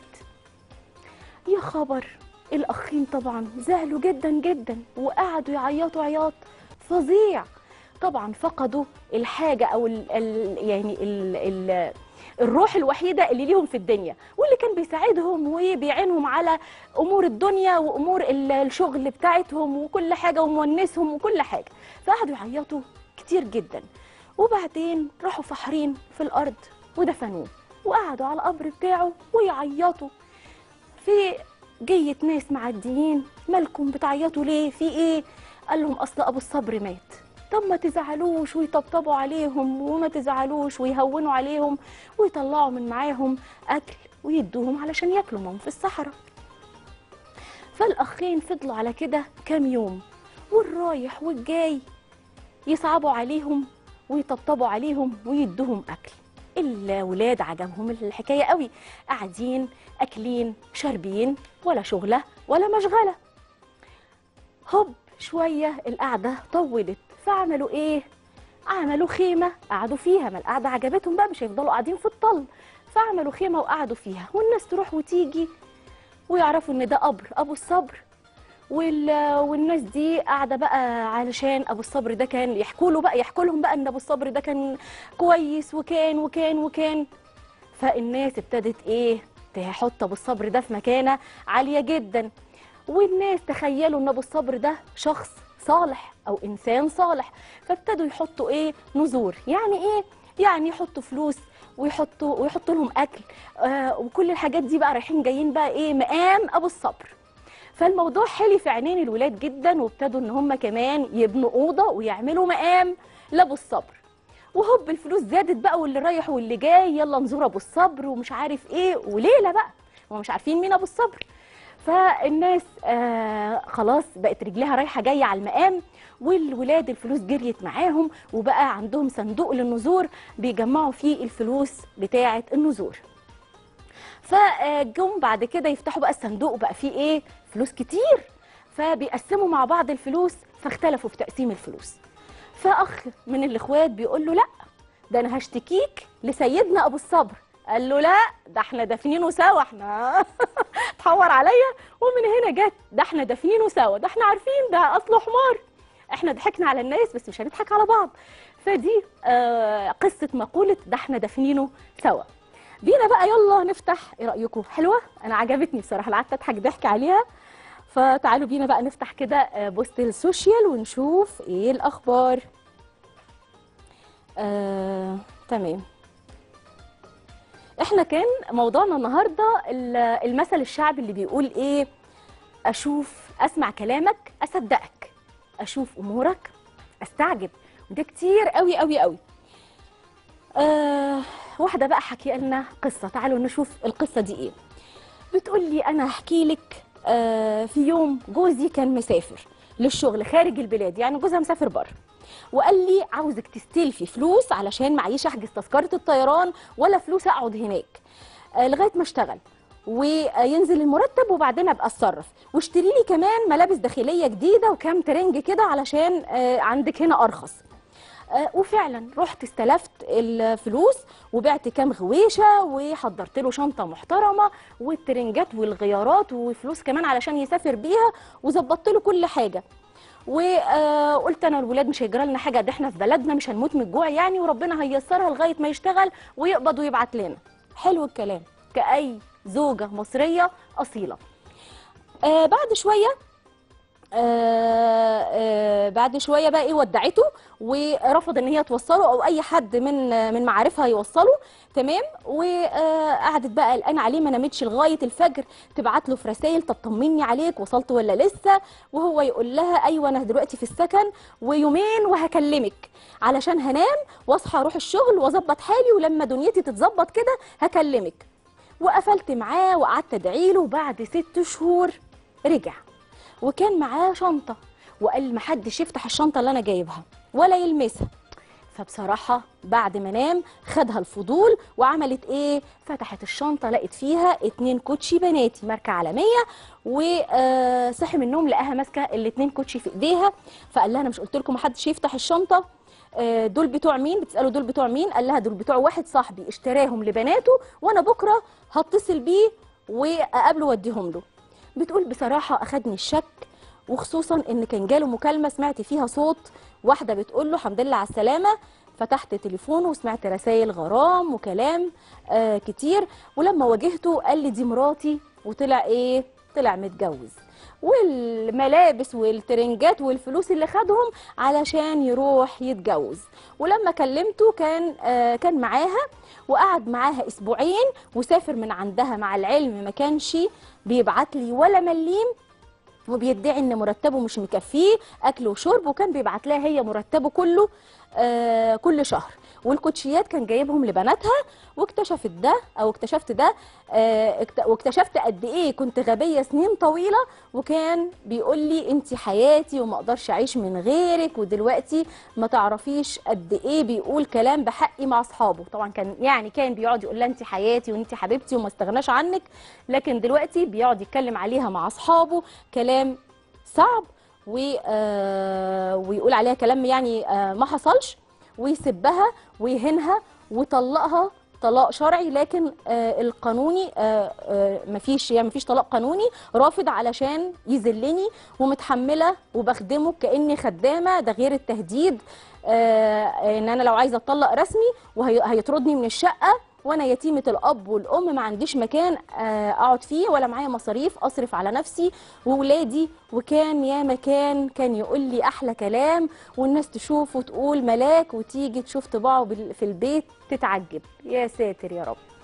يا خبر الاخين طبعا زعلوا جدا جدا وقعدوا يعيطوا عياط فظيع طبعا فقدوا الحاجه او ال ال يعني ال ال الروح الوحيده اللي ليهم في الدنيا واللي كان بيساعدهم وبيعينهم على امور الدنيا وامور ال- الشغل بتاعتهم وكل حاجه ومونسهم وكل حاجه فقعدوا يعيطوا كتير جدا وبعدين راحوا فحرين في الارض ودفنوه وقعدوا على القبر بتاعه ويعيطوا في جية ناس معديين مالكم بتعيطوا ليه في ايه قال لهم اصل ابو الصبر مات طب ما تزعلوش ويطبطبوا عليهم وما تزعلوش ويهونوا عليهم ويطلعوا من معاهم اكل ويدوهم علشان ياكلوا ما هم في الصحراء فالاخين فضلوا على كده كام يوم والرايح والجاي يصعبوا عليهم ويطبطبوا عليهم ويدوهم اكل الولاد عجبهم الحكايه قوي قاعدين اكلين شاربين ولا شغله ولا مشغله هوب شويه القعده طولت فعملوا ايه عملوا خيمه قعدوا فيها ما القعده عجبتهم بقى مش هيفضلوا قاعدين في الطل فعملوا خيمه وقعدوا فيها والناس تروح وتيجي ويعرفوا ان ده قبر ابو الصبر وال... والناس دي قاعده بقى علشان ابو الصبر ده كان يحكوا له بقى يحكوا لهم بقى ان ابو الصبر ده كان كويس وكان وكان وكان فالناس ابتدت ايه تحط ابو الصبر ده في مكانه عاليه جدا والناس تخيلوا ان ابو الصبر ده شخص صالح او انسان صالح فابتدوا يحطوا ايه نذور يعني ايه يعني يحطوا فلوس ويحطوا ويحطوا لهم اكل آه وكل الحاجات دي بقى رايحين جايين بقى ايه مقام ابو الصبر فالموضوع حلي في عينين الولاد جدا وابتدوا ان هم كمان يبنوا اوضه ويعملوا مقام لابو الصبر وهوب الفلوس زادت بقى واللي رايح واللي جاي يلا نزور ابو الصبر ومش عارف ايه وليله بقى هم مش عارفين مين ابو الصبر فالناس آه خلاص بقت رجليها رايحه جايه على المقام والولاد الفلوس جريت معاهم وبقى عندهم صندوق للنذور بيجمعوا فيه الفلوس بتاعه النذور فجم بعد كده يفتحوا بقى الصندوق وبقى فيه ايه فلوس كتير فبيقسموا مع بعض الفلوس فاختلفوا في تقسيم الفلوس فاخ من الاخوات بيقول له لا ده انا هشتكيك لسيدنا ابو الصبر قال له لا ده احنا دافنينه سوا احنا تحور عليا ومن هنا جت ده احنا دافنينه سوا ده احنا عارفين ده اصله حمار احنا ضحكنا على الناس بس مش هنضحك على بعض فدي آه قصه مقوله ده احنا دافنينه سوا بينا بقى يلا نفتح ايه رايكم حلوه انا عجبتني بصراحه قعدت اضحك ضحك عليها فتعالوا بينا بقى نفتح كده آه، بوست السوشيال ونشوف ايه الاخبار آه، تمام احنا كان موضوعنا النهارده ال- المثل الشعبي اللي بيقول ايه اشوف اسمع كلامك اصدقك اشوف امورك استعجب وده كتير قوي قوي قوي آه واحده بقى حكي لنا قصه تعالوا نشوف القصه دي ايه بتقول لي انا هحكي لك آه في يوم جوزي كان مسافر للشغل خارج البلاد يعني جوزها مسافر بره وقال لي عاوزك تستلفي فلوس علشان معيش احجز تذكره الطيران ولا فلوس اقعد هناك آه لغايه ما اشتغل وينزل المرتب وبعدين ابقى اتصرف واشتري لي كمان ملابس داخليه جديده وكام ترنج كده علشان آه عندك هنا ارخص آه، وفعلا رحت استلفت الفلوس وبعت كام غويشه وحضرت له شنطه محترمه والترنجات والغيارات وفلوس كمان علشان يسافر بيها وظبطت له كل حاجه وقلت انا الولاد مش هيجرى لنا حاجه ده احنا في بلدنا مش هنموت من الجوع يعني وربنا هيسرها لغايه ما يشتغل ويقبض ويبعت لنا حلو الكلام كاي زوجه مصريه اصيله آه بعد شويه آه آه بعد شويه بقى ايه ودعته ورفض ان هي توصله او اي حد من من معارفها يوصله تمام وقعدت بقى قلقانه عليه ما نامتش لغايه الفجر تبعت له في رسائل طب طمني عليك وصلت ولا لسه وهو يقول لها ايوه انا دلوقتي في السكن ويومين وهكلمك علشان هنام واصحى اروح الشغل واظبط حالي ولما دنيتي تتظبط كده هكلمك وقفلت معاه وقعدت ادعي له وبعد ست شهور رجع وكان معاه شنطه وقال محدش يفتح الشنطه اللي انا جايبها ولا يلمسها فبصراحة بعد ما نام خدها الفضول وعملت ايه فتحت الشنطة لقت فيها اتنين كوتشي بناتي ماركة عالمية وصحي من النوم لقاها ماسكة الاتنين كوتشي في ايديها فقال لها انا مش قلت لكم محدش يفتح الشنطة آه، دول بتوع مين بتسألوا دول بتوع مين قال لها دول بتوع واحد صاحبي اشتراهم لبناته وانا بكرة هتصل بيه واقابله واديهم له بتقول بصراحة اخدني الشك وخصوصا ان كان جاله مكالمه سمعت فيها صوت واحده بتقول له الحمد لله على السلامه فتحت تليفونه وسمعت رسائل غرام وكلام آه كتير ولما واجهته قال لي دي مراتي وطلع ايه طلع متجوز والملابس والترنجات والفلوس اللي خدهم علشان يروح يتجوز ولما كلمته كان آه كان معاها وقعد معاها اسبوعين وسافر من عندها مع العلم ما كانش بيبعت لي ولا مليم وبيدعي ان مرتبه مش مكفيه اكل وشرب وكان بيبعت لها هي مرتبه كله آه كل شهر والكوتشيات كان جايبهم لبناتها واكتشفت ده او اكتشفت ده آه اكت- واكتشفت قد ايه كنت غبيه سنين طويله وكان بيقول لي انت حياتي وما اقدرش اعيش من غيرك ودلوقتي ما تعرفيش قد ايه بيقول كلام بحقي مع اصحابه طبعا كان يعني كان بيقعد يقول لها انت حياتي وانت حبيبتي وما استغناش عنك لكن دلوقتي بيقعد يتكلم عليها مع اصحابه كلام صعب و آه ويقول عليها كلام يعني آه ما حصلش ويسبها ويهينها وطلقها طلاق شرعي لكن آه القانوني آه آه مفيش يعني مفيش طلاق قانوني رافض علشان يذلني ومتحمله وبخدمه كاني خدامه ده غير التهديد آه ان انا لو عايزه اتطلق رسمي وهيطردني من الشقه وانا يتيمه الاب والام ما عنديش مكان آه، اقعد فيه ولا معايا مصاريف اصرف على نفسي وولادي وكان يا مكان كان يقول لي احلى كلام والناس تشوف وتقول ملاك وتيجي تشوف طباعه بال- في البيت تتعجب يا ساتر يا رب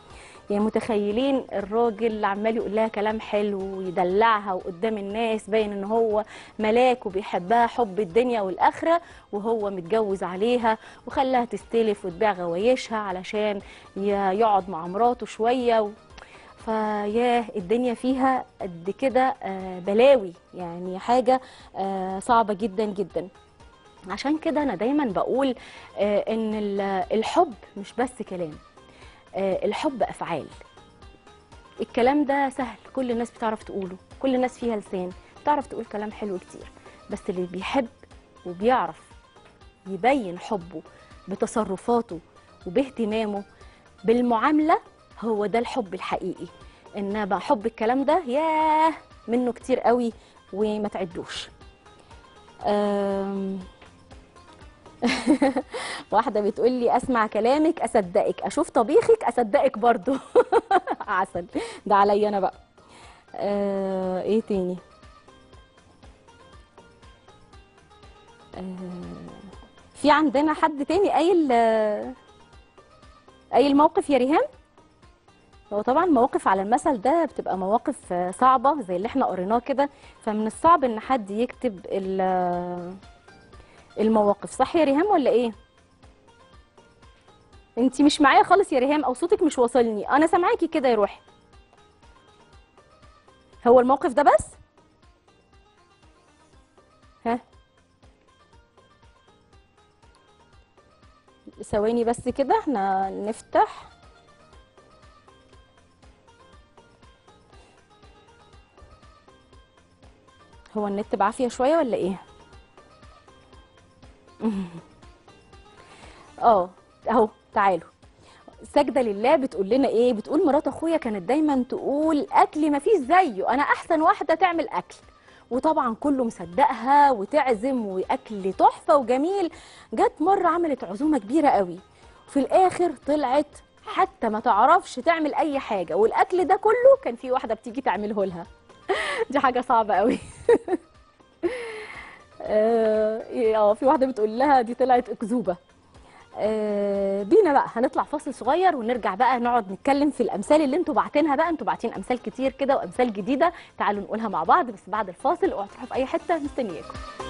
يعني متخيلين الراجل اللي عمال يقول لها كلام حلو ويدلعها وقدام الناس باين ان هو ملاك وبيحبها حب الدنيا والاخره وهو متجوز عليها وخلاها تستلف وتبيع غوايشها علشان ي- يقعد مع مراته شويه و... فياه الدنيا فيها قد كده آه، بلاوي يعني حاجه آه، صعبه جدا جدا عشان كده انا دايما بقول آه، ان ال- الحب مش بس كلام آه، الحب افعال الكلام ده سهل كل الناس بتعرف تقوله كل الناس فيها لسان بتعرف تقول كلام حلو كتير بس اللي بيحب وبيعرف يبين حبه بتصرفاته وباهتمامه بالمعاملة هو ده الحب الحقيقي انما حب الكلام ده ياه منه كتير قوي وما تعدوش أم... واحدة بتقول لي اسمع كلامك اصدقك اشوف طبيخك اصدقك برضو عسل ده عليا انا بقى آه ايه تاني آه في عندنا حد تاني قايل آه، قايل موقف يا ريهام هو طبعا مواقف على المثل ده بتبقى مواقف آه، صعبة زي اللي احنا قريناه كده فمن الصعب ان حد يكتب ال- آه، المواقف صح يا ريهام ولا ايه انتي مش معايا خالص يا ريهام او صوتك مش واصلني انا سامعاكي كده يا روحي هو الموقف ده بس ها ثواني بس كده احنا نفتح هو النت بعافية شوية ولا ايه اه اهو تعالوا ساجده لله بتقول لنا ايه بتقول مرات اخويا كانت دايما تقول اكل ما فيش زيه انا احسن واحده تعمل اكل وطبعا كله مصدقها وتعزم واكل تحفه وجميل جت مره عملت عزومه كبيره قوي في الاخر طلعت حتى ما تعرفش تعمل اي حاجه والاكل ده كله كان في واحده بتيجي تعمله لها دي حاجه صعبه قوي اه آه، في واحده بتقول لها دي طلعت اكذوبه آه، بينا بقى هنطلع فاصل صغير ونرجع بقى نقعد نتكلم في الامثال اللي انتوا باعتينها بقى انتوا باعتين امثال كتير كده وامثال جديده تعالوا نقولها مع بعض بس بعد الفاصل اوعوا تروحوا في اي حته مستنياكم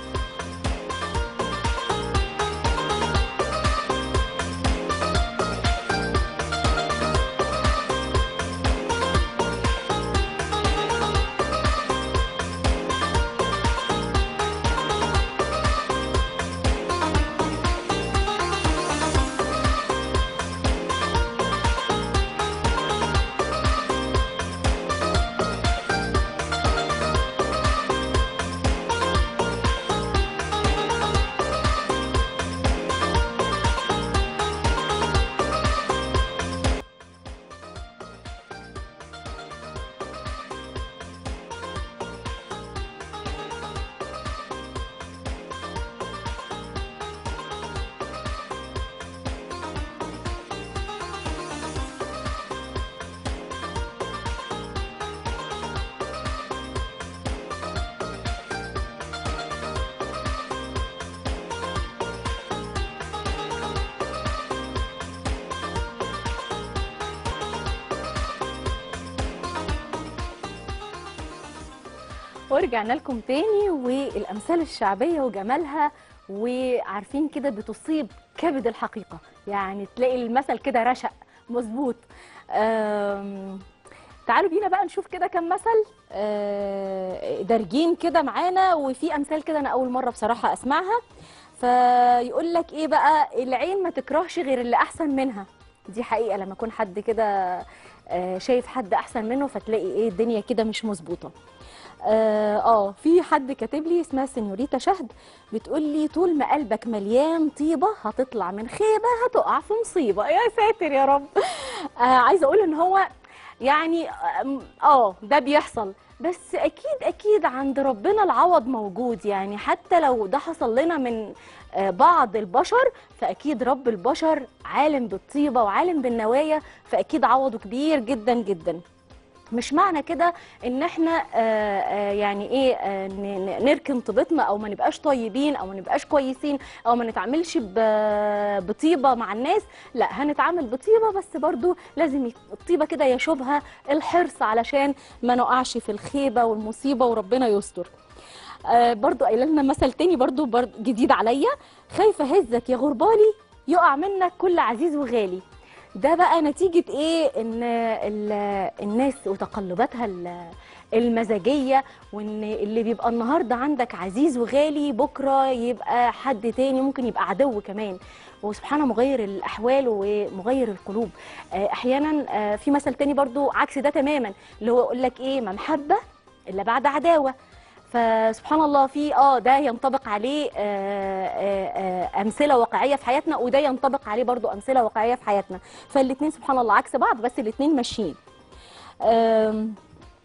ورجعنا لكم تاني والامثال الشعبيه وجمالها وعارفين كده بتصيب كبد الحقيقه يعني تلاقي المثل كده رشق مظبوط أم، تعالوا بينا بقى نشوف كده كم مثل آه، دارجين كده معانا وفي امثال كده انا اول مره بصراحه اسمعها فيقول لك ايه بقى العين ما تكرهش غير اللي احسن منها دي حقيقه لما يكون حد كده آه، شايف حد احسن منه فتلاقي ايه الدنيا كده مش مظبوطه اه آه، في حد كاتب لي اسمها سينيوريتا شهد بتقول لي طول ما قلبك مليان طيبه هتطلع من خيبه هتقع في مصيبه يا ساتر يا رب آه عايزه اقول ان هو يعني آم، اه ده بيحصل بس اكيد اكيد عند ربنا العوض موجود يعني حتى لو ده حصل لنا من آه، بعض البشر فاكيد رب البشر عالم بالطيبه وعالم بالنوايا فاكيد عوضه كبير جدا جدا مش معنى كده ان احنا آه، آه، يعني ايه آه، ن- ن- نركن طيبتنا او ما نبقاش طيبين او ما نبقاش كويسين او ما نتعاملش ب- بطيبه مع الناس لا هنتعامل بطيبه بس برضو لازم يك- الطيبه كده يشوبها الحرص علشان ما نقعش في الخيبه والمصيبه وربنا يستر آه، برضو قايله لنا مثل تاني برضو, برضو جديد عليا خايفه هزك يا غربالي يقع منك كل عزيز وغالي ده بقى نتيجة ايه ان ال- الناس وتقلباتها ال- المزاجية وان اللي بيبقى النهاردة عندك عزيز وغالي بكرة يبقى حد تاني ممكن يبقى عدو كمان وسبحانه مغير الأحوال ومغير القلوب آه، أحيانا آه، في مثل تاني برضو عكس ده تماما اللي هو يقول لك ايه ما محبة إلا بعد عداوة فسبحان الله في اه ده ينطبق عليه آه، آه، آه، امثله واقعيه في حياتنا وده ينطبق عليه برضو امثله واقعيه في حياتنا فالاثنين سبحان الله عكس بعض بس الاثنين ماشيين آم،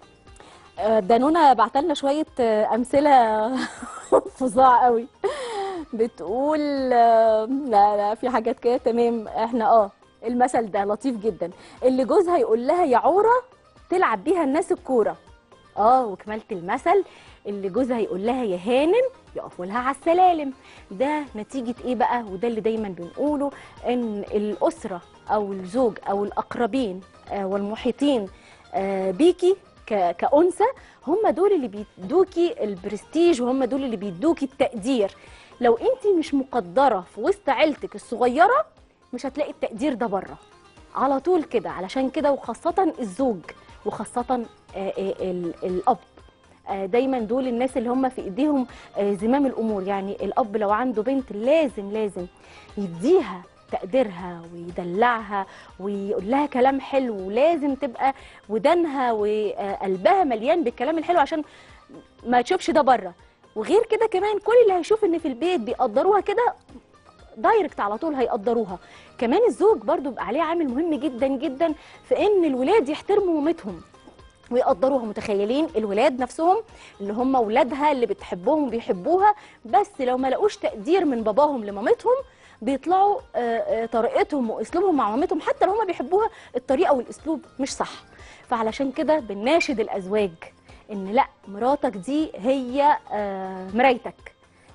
آه، دانونا بعتلنا شويه آه، امثله فظاع قوي بتقول آه، لا لا في حاجات كده تمام احنا اه المثل ده لطيف جدا اللي جوزها يقول لها يا عوره تلعب بيها الناس الكوره اه وكمالة المثل اللي جوزها يقول لها يا هانم يقفوا لها على السلالم ده نتيجة ايه بقى وده اللي دايما بنقوله ان الأسرة او الزوج او الأقربين آه، والمحيطين آه، بيكي ك- كأنثى هم دول اللي بيدوكي البرستيج وهم دول اللي بيدوكي التقدير لو انت مش مقدرة في وسط عيلتك الصغيرة مش هتلاقي التقدير ده بره على طول كده علشان كده وخاصة الزوج وخاصة آه، آه، ال- الأب آه، دايما دول الناس اللي هم في ايديهم آه، زمام الامور يعني الاب لو عنده بنت لازم لازم يديها تقديرها ويدلعها ويقول لها كلام حلو ولازم تبقى ودانها وقلبها مليان بالكلام الحلو عشان ما تشوفش ده بره وغير كده كمان كل اللي هيشوف ان في البيت بيقدروها كده دايركت على طول هيقدروها كمان الزوج برضو بيبقى عليه عامل مهم جدا جدا في ان الولاد يحترموا مامتهم ويقدروها متخيلين الولاد نفسهم اللي هم ولادها اللي بتحبهم وبيحبوها بس لو ما لقوش تقدير من باباهم لمامتهم بيطلعوا آه، آه، طريقتهم واسلوبهم مع مامتهم حتى لو هم بيحبوها الطريقه والاسلوب مش صح فعلشان كده بنناشد الازواج ان لا مراتك دي هي آه، مرايتك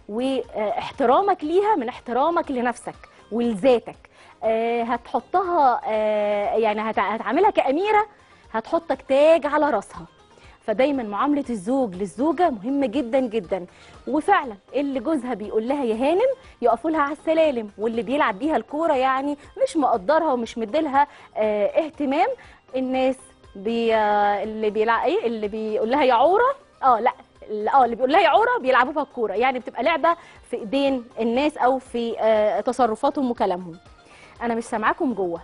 واحترامك ليها من احترامك لنفسك ولذاتك آه، هتحطها آه، يعني هت- هتعاملها كأميرة هتحطك تاج على راسها فدايما معاملة الزوج للزوجة مهمة جدا جدا وفعلا اللي جوزها بيقول لها يا هانم يقفوا لها على السلالم واللي بيلعب بيها الكورة يعني مش مقدرها ومش مديلها آه اهتمام الناس بي آه، اللي بيلعب ايه اللي بيقول لها يا عورة اه لا ال- اه اللي بيقول لها يا عورة بيلعبوا بها الكورة يعني بتبقى لعبة في ايدين الناس او في آه تصرفاتهم وكلامهم انا مش سامعاكم جوه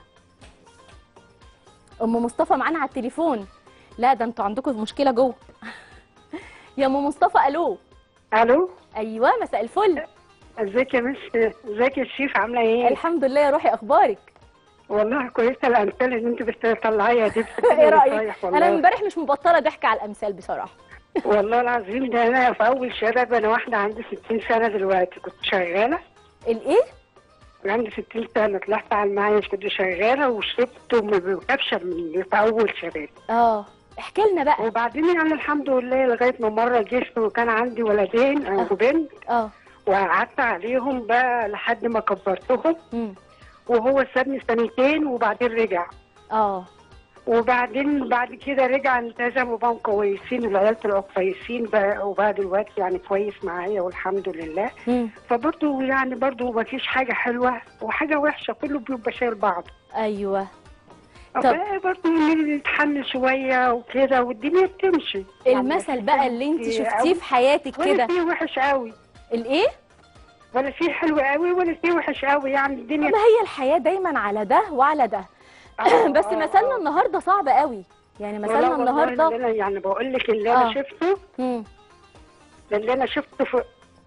ام مصطفى معانا على التليفون لا ده انتوا عندكم مشكله جوه يا ام مصطفى الو الو ايوه مساء الفل ازيك يا مس ازيك يا شيف عامله ايه الحمد لله يا روحي اخبارك والله كويسه الامثله اللي انت بتطلعيها دي ايه رايك رايح انا والله. امبارح مش مبطله ضحك على الامثال بصراحه والله العظيم ده انا في اول شباب انا واحده عندي 60 سنه دلوقتي كنت شغاله الايه عندي 60 سنه طلعت على المعاش كنت شغاله وشربت وما بوقفش من في اول شباب اه احكي لنا بقى وبعدين يعني الحمد لله لغايه ما مره جيت وكان عندي ولدين آه. وبنت اه وقعدت عليهم بقى لحد ما كبرتهم امم وهو سابني سنتين وبعدين رجع اه وبعدين بعد كده رجع التزم وبقوا كويسين العيال طلعوا كويسين بقى وبقى دلوقتي يعني كويس معايا والحمد لله امم فبرضه يعني برضه ما فيش حاجه حلوه وحاجه وحشه كله بيبقى شايل بعض ايوه طب. بقى برضه نتحمل شويه وكده والدنيا بتمشي المثل بقى اللي انت شفتيه في حياتك ولا كده فيه وحش قوي الايه ولا فيه حلو قوي ولا فيه وحش قوي يعني الدنيا ما هي الحياه دايما على ده وعلى ده آه، بس آه، مثلنا آه. النهارده صعب قوي يعني والله مثلنا والله النهارده اللي انا يعني بقول لك اللي آه. انا شفته امم اللي انا شفته في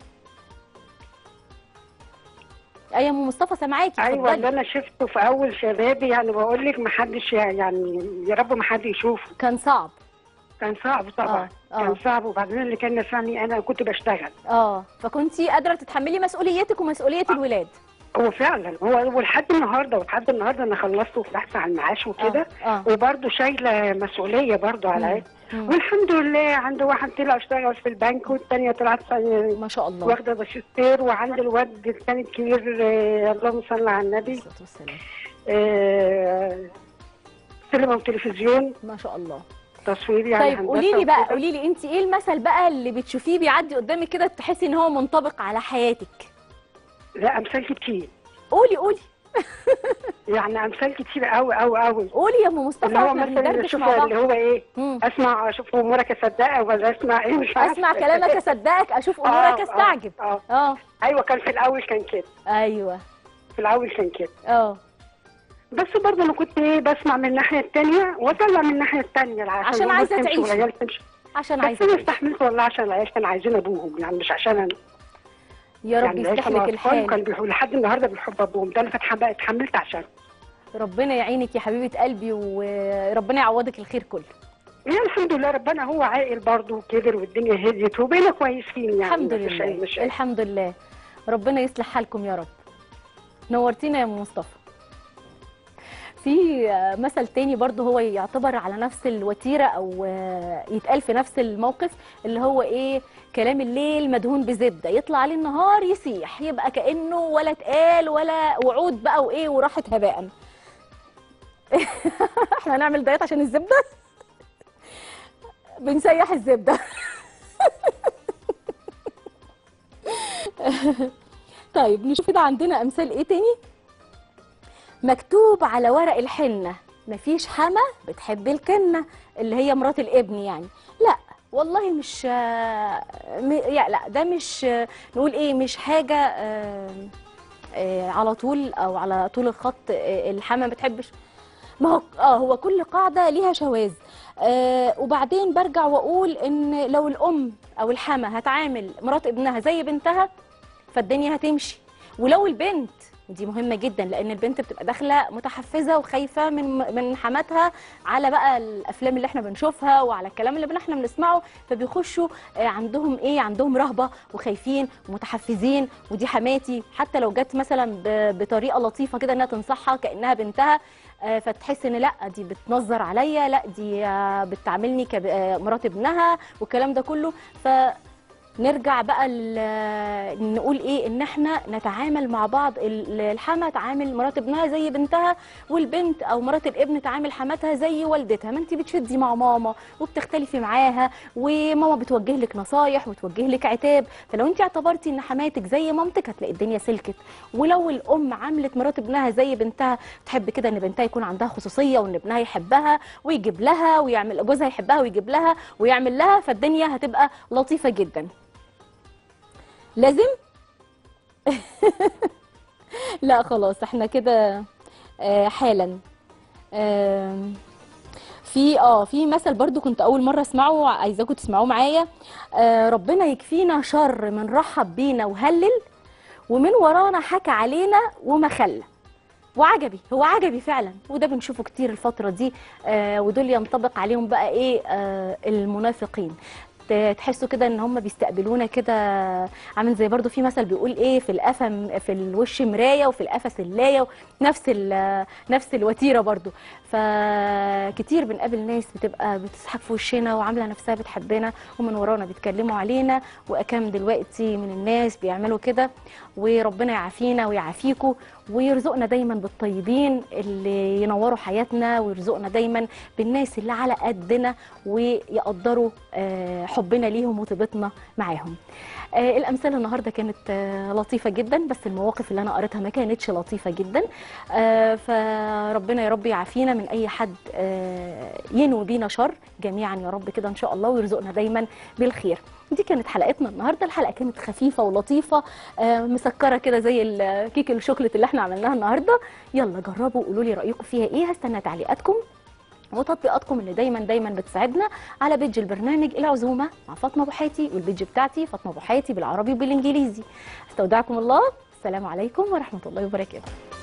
ايوه ام مصطفى سامعاكي ايوه اتفضلي. اللي انا شفته في اول شبابي يعني بقول لك ما حدش يعني يا رب ما حد يشوفه كان صعب كان صعب طبعا آه، آه. كان صعب وبعدين اللي كان نفعني انا كنت بشتغل اه فكنتي قادره تتحملي مسؤوليتك ومسؤوليه الولاد هو فعلا هو ولحد النهارده ولحد النهارده انا خلصت وفتحت على المعاش وكده اه, آه. وبرضه شايله مسؤوليه برضه مم. على مم. والحمد لله عند واحد طلع اشتغل في البنك والثانيه طلعت في- ما شاء الله واخده ماجستير وعند الواد الثاني الكبير آه، اللهم صل على النبي الصلاة والسلام آه، سينما وتلفزيون ما شاء الله تصوير يعني طيب هندسة قولي لي بقى وكده. قولي لي انت ايه المثل بقى اللي بتشوفيه بيعدي قدامك كده تحسي ان هو منطبق على حياتك لا امثال كتير قولي قولي يعني امثال كتير قوي قوي قوي قولي يا ام مصطفى اللي هو احنا مثلا بندردش شوف مع بعض اللي هو ايه مم. اسمع اشوف امورك اصدقها ولا اسمع ايه مش عارفه اسمع كلامك اصدقك اشوف آه، امورك آه، استعجب اه اه ايوه كان في الاول كان كده ايوه في الاول كان كده اه بس برضه انا كنت ايه بسمع من الناحيه الثانيه واطلع من الناحيه الثانيه عشان الأمور عايزة تمشي تعيشي. والعيال تمشي عشان بس عايزه انا تعيشي. استحملت والله عشان العيال كانوا عايزين ابوهم يعني مش عشان انا يا رب يعني العيال يصلح كانوا لك أطفال الحال وكانوا بيحبوا لحد النهارده بيحبوا ابوهم ده انا فتح بقى اتحملت عشان ربنا يعينك يا حبيبه قلبي وربنا يعوضك الخير كله يعني الحمد لله ربنا هو عاقل برضه وكبر والدنيا هديت وبقينا كويسين يعني الحمد مفيش أي لله مشاكل. الحمد لله ربنا يصلح حالكم يا رب نورتينا يا ام مصطفى في آه، مثل تاني برضه هو يعتبر على نفس الوتيره او آه، يتقال في نفس الموقف اللي هو ايه كلام الليل مدهون بزبده يطلع عليه النهار يسيح يبقى كانه ولا اتقال ولا وعود بقى وايه وراحت هباء احنا هنعمل دايت عشان الزبده بنسيح الزبده طيب نشوف كده عندنا امثال ايه تاني مكتوب على ورق الحنه مفيش حما بتحب الكنه اللي هي مرات الابن يعني لا والله مش آه، م- يعني لا ده مش آه، نقول ايه مش حاجه آه، آه، على طول او على طول الخط آه، الحما ما بتحبش ما هو اه هو كل قاعده ليها شواذ آه وبعدين برجع واقول ان لو الام او الحما هتعامل مرات ابنها زي بنتها فالدنيا هتمشي ولو البنت دي مهمة جدا لأن البنت بتبقى داخلة متحفزة وخايفة من من حماتها على بقى الأفلام اللي احنا بنشوفها وعلى الكلام اللي احنا بنسمعه فبيخشوا آه، عندهم إيه عندهم رهبة وخايفين ومتحفزين ودي حماتي حتى لو جت مثلا ب- بطريقة لطيفة كده إنها تنصحها كأنها بنتها آه، فتحس ان لا دي بتنظر عليا لا دي آه، بتعاملني كمرات ابنها والكلام ده كله ف نرجع بقى ل- نقول ايه ان احنا نتعامل مع بعض ال- الحما تعامل مرات ابنها زي بنتها والبنت او مرات الابن تعامل حماتها زي والدتها ما انت بتشدي مع ماما وبتختلفي معاها وماما بتوجه لك نصايح وتوجه لك عتاب فلو انت اعتبرتي ان حماتك زي مامتك هتلاقي الدنيا سلكت ولو الام عملت مرات ابنها زي بنتها تحب كده ان بنتها يكون عندها خصوصيه وان ابنها يحبها ويجيب لها ويعمل جوزها يحبها ويجيب لها ويعمل لها فالدنيا هتبقى لطيفه جدا لازم لا خلاص احنا كده آه، حالا آم، في اه في مثل برضو كنت اول مره اسمعه عايزاكم تسمعوه معايا آه، ربنا يكفينا شر من رحب بينا وهلل ومن ورانا حكى علينا وما خلى وعجبي هو عجبي فعلا وده بنشوفه كتير الفتره دي آه ودول ينطبق عليهم بقى ايه آه المنافقين ت- تحسوا كده ان هم بيستقبلونا كده عامل زي برضو في مثل بيقول ايه في القفا في الوش مرايه وفي القفا سلايه نفس ال- نفس الوتيره برضو فكتير بنقابل ناس بتبقى بتضحك في وشنا وعامله نفسها بتحبنا ومن ورانا بيتكلموا علينا واكم دلوقتي من الناس بيعملوا كده وربنا يعافينا ويعافيكم ويرزقنا دايما بالطيبين اللي ينوروا حياتنا ويرزقنا دايما بالناس اللي على قدنا ويقدروا آه، حبنا ليهم وطيبتنا معاهم آه، الامثال النهارده كانت آه، لطيفه جدا بس المواقف اللي انا قريتها ما كانتش لطيفه جدا آه، فربنا يا رب يعافينا من اي حد آه، ينوي بينا شر جميعا يا رب كده ان شاء الله ويرزقنا دايما بالخير دي كانت حلقتنا النهارده الحلقه كانت خفيفه ولطيفه آه، مسكره كده زي الكيك الشوكليت اللي احنا عملناها النهارده يلا جربوا وقولوا لي رايكم فيها ايه هستنى تعليقاتكم وتطبيقاتكم اللي دايما دايما بتساعدنا على بيج البرنامج العزومه مع فاطمه ابو حياتي والبيج بتاعتي فاطمه ابو حياتي بالعربي وبالانجليزي استودعكم الله السلام عليكم ورحمه الله وبركاته